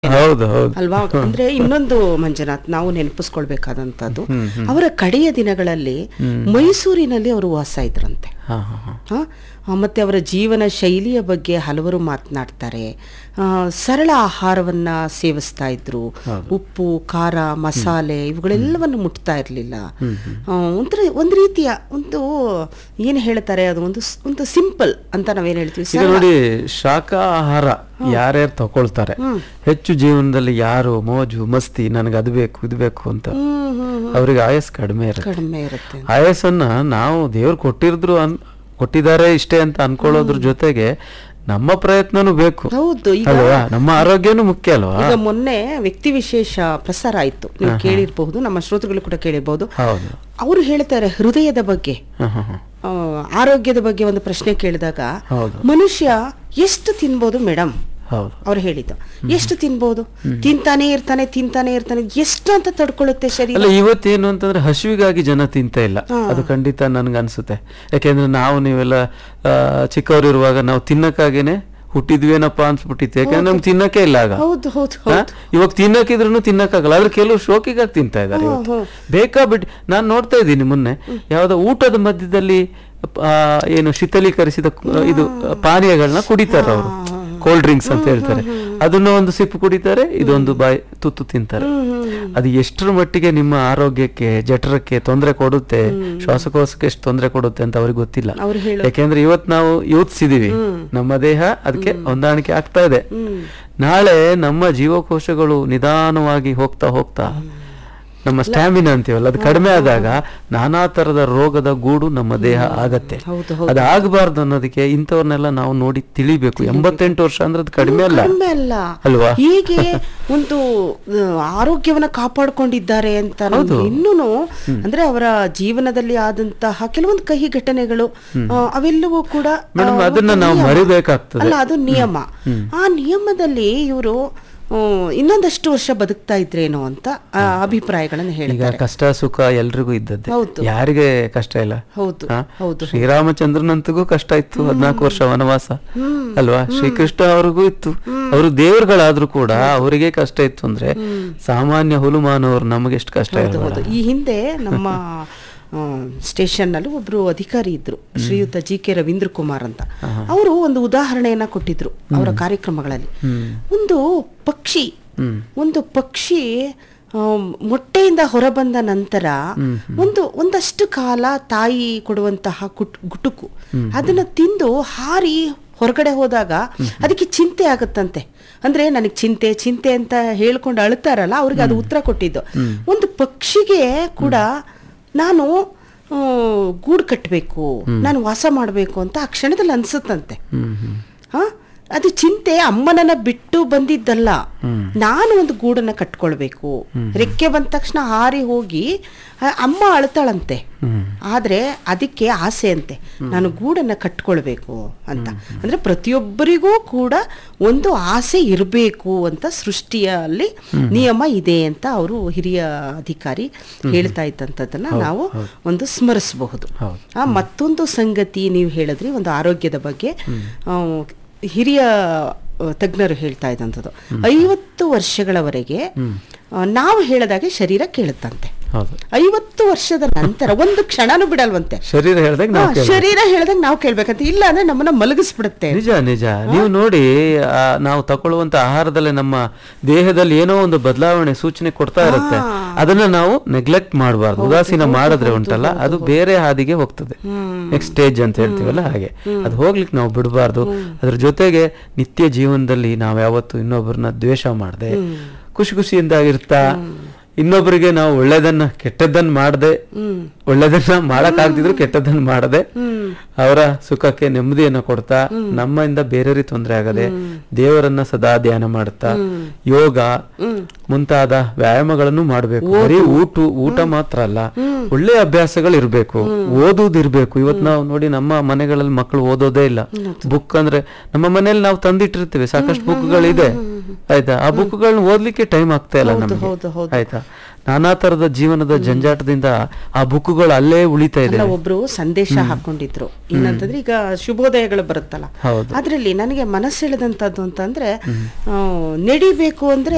ಹೌದು ಹೌದು ಅಲ್ವಾ ಅಂದ್ರೆ ಇನ್ನೊಂದು ಮಂಜುನಾಥ್ ನಾವು ನೆನಪಿಸ್ಕೊಳ್ಬೇಕಾದಂತದ್ದು ಅವರ ಕಡೆಯ ದಿನಗಳಲ್ಲಿ ಮೈಸೂರಿನಲ್ಲಿ ಅವರು ವಾಸ ಇದ್ರಂತೆ ಹಾ ಹಾ ಹಾ ಹ? ಆ, ಮತ್ತೆ ಅವರ ಜೀವನ ಶೈಲಿಯ ಬಗ್ಗೆ ಹಲವರು ಮಾತನಾಡ್ತಾರೆ ಆ, ಸರಳ ಆಹಾರವನ್ನ ಸೇವಿಸ್ತಾ ಇದ್ರು ಉಪ್ಪು ಖಾರ ಮಸಾಲೆ ಇವುಗಳೆಲ್ಲವನ್ನು ಮುಟ್ತಾ ಇರಲಿಲ್ಲ ಒಂಥರ ಒಂದು ರೀತಿಯ ಒಂದು ಏನು ಹೇಳ್ತಾರೆ ಅದು ಒಂದು ಸ್- ಒಂದು ಸಿಂಪಲ್ ಅಂತ ನಾವೇನು ಹೇಳ್ತೀವಿ ಈಗ ನೋಡಿ ಶಾಖಾಹಾರ ಯಾರ್ಯಾರು ತಗೊಳ್ತಾರೆ ಹೆಚ್ಚು ಜೀವನದಲ್ಲಿ ಯಾರು ಮೋಜು ಮಸ್ತಿ ನನಗೆ ಅದು ಬೇಕು ಇದು ಬೇಕು ಅಂತ ಹ್ಮ್ ಹ್ಮ್ ಅವ್ರಿಗೆ ಆಯಸ್ ಕಡಿಮೆ ಇರುತ್ತೆ ಕಡಿಮೆ ಇರುತ್ತೆ ಆಯಸ್ಸನ್ನ ನಾವು ದೇವ್ರು ಕೊಟ್ಟಿರಿದ್ರು ಅನ್ ಕೊಟ್ಟಿದ್ದಾರೆ ಇಷ್ಟೇ ಅಂತ ಅನ್ಕೊಳ್ಳೋದ್ರ ಜೊತೆಗೆ ನಮ್ಮ ಪ್ರಯತ್ನನೂ ಬೇಕು ಹೌದು ಈಗ ಅಲ್ವಾ ನಮ್ಮ ಆರೋಗ್ಯನೂ ಮುಖ್ಯ ಅಲ್ವಾ ಈಗ ಮೊನ್ನೆ ವ್ಯಕ್ತಿ ವಿಶೇಷ ಪ್ರಸಾರ ಆಯ್ತು ನೀವು ಕೇಳಿರ್ಬಹುದು ನಮ್ಮ ಶ್ರೋತೃಗಳು ಕೂಡ ಕೇಳಿರ್ಬಹುದು ಹೌದು ಅವರು ಹೇಳ್ತಾರೆ ಹೃದಯದ ಬಗ್ಗೆ ಹ, ಹ, ಹ. ಆ, ಆರೋಗ್ಯದ ಬಗ್ಗೆ ಒಂದು ಪ್ರಶ್ನೆ ಕೇಳಿದಾಗ ಹೌದು ಮನುಷ್ಯ ಎಷ್ಟು ತಿನ್ಬೋದು ಮೇಡಮ್ ಹೌದು ಅವ್ರು ಹೇಳಿದ್ದು ಎಷ್ಟು ತಿನ್ಬೋದು ತಿಂತಾನೆ ಇರ್ತಾನೆ ತಿಂತಾನೆ ಇರ್ತಾನೆ ಎಷ್ಟು ಅಂತ ತಡ್ಕೊಳ್ಳುತ್ತೆ ಶರೀರ ಅಲ್ಲ ಇವತ್ತೇನು ಅಂತಂದ್ರೆ ಹಸಿವಿಗಾಗಿ ಜನ ತಿಂತ ಇಲ್ಲ ಅದು ಖಂಡಿತ ನನ್ಗೆ ಅನ್ಸುತ್ತೆ ಯಾಕೆಂದ್ರೆ ನಾವು ನೀವೆಲ್ಲ ಆ, ಚಿಕ್ಕವರಿರುವಾಗ ನಾವು ತಿನ್ನಕ್ಕಾಗೇನೆ ಹುಟ್ಟಿದ್ವೇನಪ್ಪ ಅನ್ಸ್ಬಿಟ್ಟಿತ್ತು ಯಾಕಂದ್ರೆ ನಮ್ಗೆ ತಿನ್ನಕ್ಕೆ ಇಲ್ಲ ಆಗ ಹೌದು ಹೌದು ಹಾ? ಇವಾಗ ತಿನ್ನಕ್ಕಿದ್ರು ತಿನ್ನಕ್ಕಾಗಲ್ಲ ಆದ್ರೆ ಕೆಲವು ಶೋಕಿಗಾಗಿ ತಿಂತಾ ಇದ್ದಾರೆ ಇವತ್ತು ಬೇಕಾ ಬಿಟ್ಟು ನಾನು ನೋಡ್ತಾ ಇದ್ದೀನಿ ಮೊನ್ನೆ ಯಾವ್ದೋ ಊಟದ ಮಧ್ಯದಲ್ಲಿ ಆ, ಏನು ಶೀತಲೀಕರಿಸಿದ ಕು- ಇದು ಪಾನೀಯಗಳನ್ನ ಕುಡಿತಾರೆ ಅವರು ಕೋಲ್ಡ್ ಡ್ರಿಂಕ್ಸ್ ಅಂತ ಹೇಳ್ತಾರೆ ಅದನ್ನ ಒಂದು ಸಿಪ್ಪು ಕುಡಿತಾರೆ ಇದೊಂದು ಬಾಯಿ ತುತ್ತು ತಿಂತಾರೆ ಅದು ಎಷ್ಟರ ಮಟ್ಟಿಗೆ ನಿಮ್ಮ ಆರೋಗ್ಯಕ್ಕೆ ಜಠರಕ್ಕೆ ತೊಂದರೆ ಕೊಡುತ್ತೆ ಶ್ವಾಸಕೋಶಕ್ಕೆ ಎಷ್ಟು ತೊಂದರೆ ಕೊಡುತ್ತೆ ಅಂತ ಅವ್ರಿಗೆ ಗೊತ್ತಿಲ್ಲ ಅವ್ರು ಹೇಳೋ ಯಾಕೆಂದ್ರೆ ಇವತ್ತು ನಾವು ಯೂತ್ಸ್ ಇದೀವಿ ನಮ್ಮ ದೇಹ ಅದಕ್ಕೆ ಹೊಂದಾಣಿಕೆ ಆಗ್ತಾ ಇದೆ ನಾಳೆ ನಮ್ಮ ಜೀವಕೋಶಗಳು ನಿಧಾನವಾಗಿ ಹೋಗ್ತಾ ಹೋಗ್ತಾ ನಮ್ಮ ಸ್ಟ್ಯಾಮಿನಾ ಅಂತೀವಲ್ಲ ಅದು ಕಡಿಮೆ ಆದಾಗ ನಾನಾ ತರದ ರೋಗದ ಗೂಡು ನಮ್ಮ ದೇಹ ಆಗತ್ತೆ ಹೌದು ಅದು ಆಗಬಾರ್ದು ಅನ್ನೋದಕ್ಕೆ ಇಂಥವ್ರನ್ನೆಲ್ಲ ನಾವು ನೋಡಿ ತಿಳಿಬೇಕು ಎಂಬತ್ತೆಂಟು ವರ್ಷ ಅಂದ್ರೆ ಅದು ಕಡಿಮೆ ಅಲ್ಲ ಕಡಿಮೆ ಅಲ್ಲ ಅಲ್ವಾ? ಹೀಗೆ ಒಂದು ಆ, ಆರೋಗ್ಯವನ್ನ ಕಾಪಾಡ್ಕೊಂಡಿದ್ದಾರೆ ಅಂತ ನಮ್ಗೆ ಇನ್ನೂನು ಅಂದ್ರೆ ಅವರ ಜೀವನದಲ್ಲಿ ಆದಂತಹ ಕೆಲವೊಂದು ಕಹಿ ಘಟನೆಗಳು ಆ, ಅವೆಲ್ಲವೂ ಕೂಡ ಆ, ಮೇಡಮ್ ಅದನ್ನ ಒಂದು ನಾವು ನಿಯಮ. ಮರಿಬೇಕಾಗ್ತದೆ ಅಲ್ಲ ಅದು ನಿಯಮ ಆ ನಿಯಮದಲ್ಲಿ ಇವರು ಇನ್ನೊಂದಷ್ಟು ವರ್ಷ ಬದುಕ್ತಾ ಇದ್ರೇನೋ ಅಂತ ಆ, ಅಭಿಪ್ರಾಯಗಳನ್ನು ಈಗ ಹೇಳ್ತಾರೆ ಕಷ್ಟ ಸುಖ ಎಲ್ರಿಗೂ ಇದ್ದದ್ದೇ ಹೌದು. ಯಾರಿಗೆ ಕಷ್ಟ ಇಲ್ಲ ಹೌದು ಹಾ? ಹೌದು ಶ್ರೀರಾಮಚಂದ್ರನಂತಗೂ ಕಷ್ಟ ಇತ್ತು ಹದಿನಾಲ್ಕು ವರ್ಷ ವನವಾಸ ಅಲ್ವಾ ಶ್ರೀಕೃಷ್ಣ ಅವ್ರಿಗೂ ಇತ್ತು ಅವರು ದೇವರುಗಳಾದ್ರೂ ಕೂಡ ಅವರಿಗೆ ಕಷ್ಟ ಇತ್ತು ಅಂದ್ರೆ ಸಾಮಾನ್ಯ ಹುಲುಮಾನವರು ನಮಗೆ ಎಷ್ಟು ಕಷ್ಟ ಹೌದು ಇರಲ್ಲ ಹೌದು ಈ ಹಿಂದೆ ನಮ್ಮ ಸ್ಟೇಷನ್ ನಲ್ಲಿ ಒಬ್ರು ಅಧಿಕಾರಿ ಇದ್ರು ಶ್ರೀಯುತ ಜಿ ಕೆ ರವೀಂದ್ರ ಕುಮಾರ್ ಅಂತ ಅವರು ಒಂದು ಉದಾಹರಣೆಯನ್ನ ಕೊಟ್ಟಿದ್ರು ಅವರ ಕಾರ್ಯಕ್ರಮಗಳಲ್ಲಿ ಒಂದು ಪಕ್ಷಿ ಒಂದು ಪಕ್ಷಿ ಆಮ್, ಮೊಟ್ಟೆಯಿಂದ ಹೊರಬಂದ ನಂತರ ಒಂದು ಒಂದಷ್ಟು ಕಾಲ ತಾಯಿ ಕೊಡುವಂತಹ ಕುಟ್ ಗುಟುಕು ಅದನ್ನ ತಿಂದು ಹಾರಿ ಹೊರಗಡೆ ಹೋದಾಗ ಅದಕ್ಕೆ ಚಿಂತೆ ಆಗುತ್ತಂತೆ ಅಂದ್ರೆ ನನಗೆ ಚಿಂತೆ ಚಿಂತೆ ಅಂತ ಹೇಳ್ಕೊಂಡು ಅಳ್ತಾರಲ್ಲ ಅವ್ರಿಗೆ ಅದು ಉತ್ತರ ಕೊಟ್ಟಿದ್ದು ಒಂದು ಪಕ್ಷಿಗೆ ಕೂಡ ನಾನು ಆ, ಗೂಡು ಕಟ್ಟಬೇಕು ನಾನು ವಾಸ ಮಾಡಬೇಕು ಅಂತ ಆ ಕ್ಷಣದಲ್ಲಿ ಅನ್ಸುತ್ತಂತೆ ಹ್ಮ್ ಹ್ಮ್ ಹ ಅದು ಚಿಂತೆ ಅಮ್ಮನನ್ನ ಬಿಟ್ಟು ಬಂದಿದ್ದಲ್ಲ ನಾನು ಒಂದು ಗೂಡನ್ನ ಕಟ್ಕೊಳ್ಬೇಕು ರೆಕ್ಕೆ ಬಂದ ತಕ್ಷಣ ಹಾರಿ ಹೋಗಿ ಆ, ಅಮ್ಮ ಅಳ್ತಾಳಂತೆ ಆದ್ರೆ ಅದಕ್ಕೆ ಆಸೆ ಅಂತೆ ನಾನು ಗೂಡನ್ನ ಕಟ್ಕೊಳ್ಬೇಕು ಅಂತ ಅಂದ್ರೆ ಪ್ರತಿಯೊಬ್ಬರಿಗೂ ಕೂಡ ಒಂದು ಆಸೆ ಇರಬೇಕು ಅಂತ ಸೃಷ್ಟಿಯಲ್ಲಿ ನಿಯಮ ಇದೆ ಅಂತ ಅವರು ಹಿರಿಯ ಅಧಿಕಾರಿ ಹೇಳ್ತಾ ಇದ್ದಂಥದ್ದನ್ನ ನಾವು ಒಂದು ಸ್ಮರಿಸಬಹುದು ಹೌದು. ಆ ಮತ್ತೊಂದು ಸಂಗತಿ ನೀವು ಹೇಳಿದ್ರಿ ಒಂದು ಆರೋಗ್ಯದ ಬಗ್ಗೆ ಆ, ಹಿರಿಯ ಆ, ತಜ್ಞರು ಹೇಳ್ತಾ ಇದ್ದಂಥದ್ದು ಐವತ್ತು ವರ್ಷಗಳವರೆಗೆ ಆ, ನಾವು ಹೇಳದಾಗೆ ಶರೀರ ಕೇಳುತ್ತಂತೆ ಹೌದು ಐವತ್ತು ವರ್ಷದ ನಂತರ ಒಂದು ಕ್ಷಣನೂ ಬಿಡಲ್ವಂತೆ ಶರೀರ ಹೇಳ್ದಾಗ ಆ, ನಾವು ಕೇಳ್ಬೇಕು. ಶರೀರ ಹೇಳ್ದಾಗ ನಾವು ಕೇಳ್ಬೇಕಂತ ಇಲ್ಲ ಅಂದ್ರೆ ನಮ್ಮನ್ನ ಮಲಗಿಸ್ಬಿಡುತ್ತೆ ನಿಜ ನಿಜ ನೀವು ನೋಡಿ ಆ, ನಾವು ತಗೊಳ್ಳುವಂತ ಆಹಾರದಲ್ಲಿ ನಮ್ಮ ದೇಹದಲ್ಲಿ ಏನೋ ಒಂದು ಬದಲಾವಣೆ ಸೂಚನೆ ಕೊಡ್ತಾ ಇರುತ್ತೆ ಅದನ್ನ ನಾವು ನೆಗ್ಲೆಕ್ಟ್ ಮಾಡಬಾರ್ದು ಉದಾಸೀನ ಮಾಡಿದ್ರೆ ಉಂಟಲ್ಲ ಅದು ಬೇರೆ ಹಾದಿಗೆ ಹೋಗ್ತದೆ ನೆಕ್ಸ್ಟ್ ಸ್ಟೇಜ್ ಅಂತ ಹೇಳ್ತೀವಲ್ಲ ಹಾಗೆ ಅದು ಹೋಗ್ಲಿಕ್ಕೆ ನಾವು ಬಿಡಬಾರ್ದು ಅದ್ರ ಜೊತೆಗೆ ನಿತ್ಯ ಜೀವನದಲ್ಲಿ ನಾವು ಯಾವತ್ತು ಇನ್ನೊಬ್ಬರನ್ನ ದ್ವೇಷ ಮಾಡದೆ ಖುಷಿ ಖುಷಿಯಿಂದ ಇರ್ತಾ ಇನ್ನೊಬ್ಬರಿಗೆ ನಾವು ಒಳ್ಳೇದನ್ನ ಕೆಟ್ಟದ್ದನ್ನ ಮಾಡದೆ ಒಳ್ಳೇದನ್ನ ಮಾಡಕ್ ಆಗ್ತಿದ್ರು ಕೆಟ್ಟದ್ದನ್ನ ಮಾಡದೆ ಅವರ ಸುಖಕ್ಕೆ ನೆಮ್ಮದಿಯನ್ನ ಕೊಡ್ತಾ ನಮ್ಮಿಂದ ಬೇರೆಯವರಿಗೆ ತೊಂದರೆ ಆಗದೆ ದೇವರನ್ನ ಸದಾ ಧ್ಯಾನ ಮಾಡುತ್ತಾ ಯೋಗ ಮುಂತಾದ ವ್ಯಾಯಾಮಗಳನ್ನು ಮಾಡಬೇಕು ಬರೀ ಊಟ ಊಟ ಮಾತ್ರ ಅಲ್ಲ ಒಳ್ಳೆ ಅಭ್ಯಾಸಗಳು ಇರ್ಬೇಕು ಓದುವುದು ಇರ್ಬೇಕು ಇವತ್ತು ನಾವು ನೋಡಿ ನಮ್ಮ ಮನೆಗಳಲ್ಲಿ ಮಕ್ಕಳು ಓದೋದೇ ಇಲ್ಲ ಬುಕ್ ಅಂದ್ರೆ ನಮ್ಮ ಮನೇಲಿ ನಾವು ತಂದಿಟ್ಟಿರ್ತೀವಿ ಸಾಕಷ್ಟು ಬುಕ್ಗಳಿದೆ ಆಯ್ತಾ ಆ ಬುಕ್ಗಳನ್ನ ಓದ್ಲಿಕ್ಕೆ ಟೈಮ್ ಆಗ್ತಾ ಇಲ್ಲ ಹೌದು, ನಮಗೆ ಹೌದು, ಹೌದು. ಆಯ್ತಾ ನಾನಾ ತರದ ಜೀವನದ ಜಂಜಾಟದಿಂದ ಆ ಬುಕ್ಗಳು ಅಲ್ಲೇ ಉಳಿತಾ ಇದೆ ಅಲ್ಲ ಒಬ್ರು ಸಂದೇಶ ಹಾಕೊಂಡಿದ್ರು ಏನಂತಂದ್ರೆ ಈಗ ಶುಭೋದಯಗಳು ಬರುತ್ತಲ್ಲ ಹೌದು. ಅದ್ರಲ್ಲಿ ನನಗೆ ಮನಸ್ಸೆಳೆದಂತದ್ದು ಅಂತಂದ್ರೆ ಆ, ನಡಿಬೇಕು ಅಂದ್ರೆ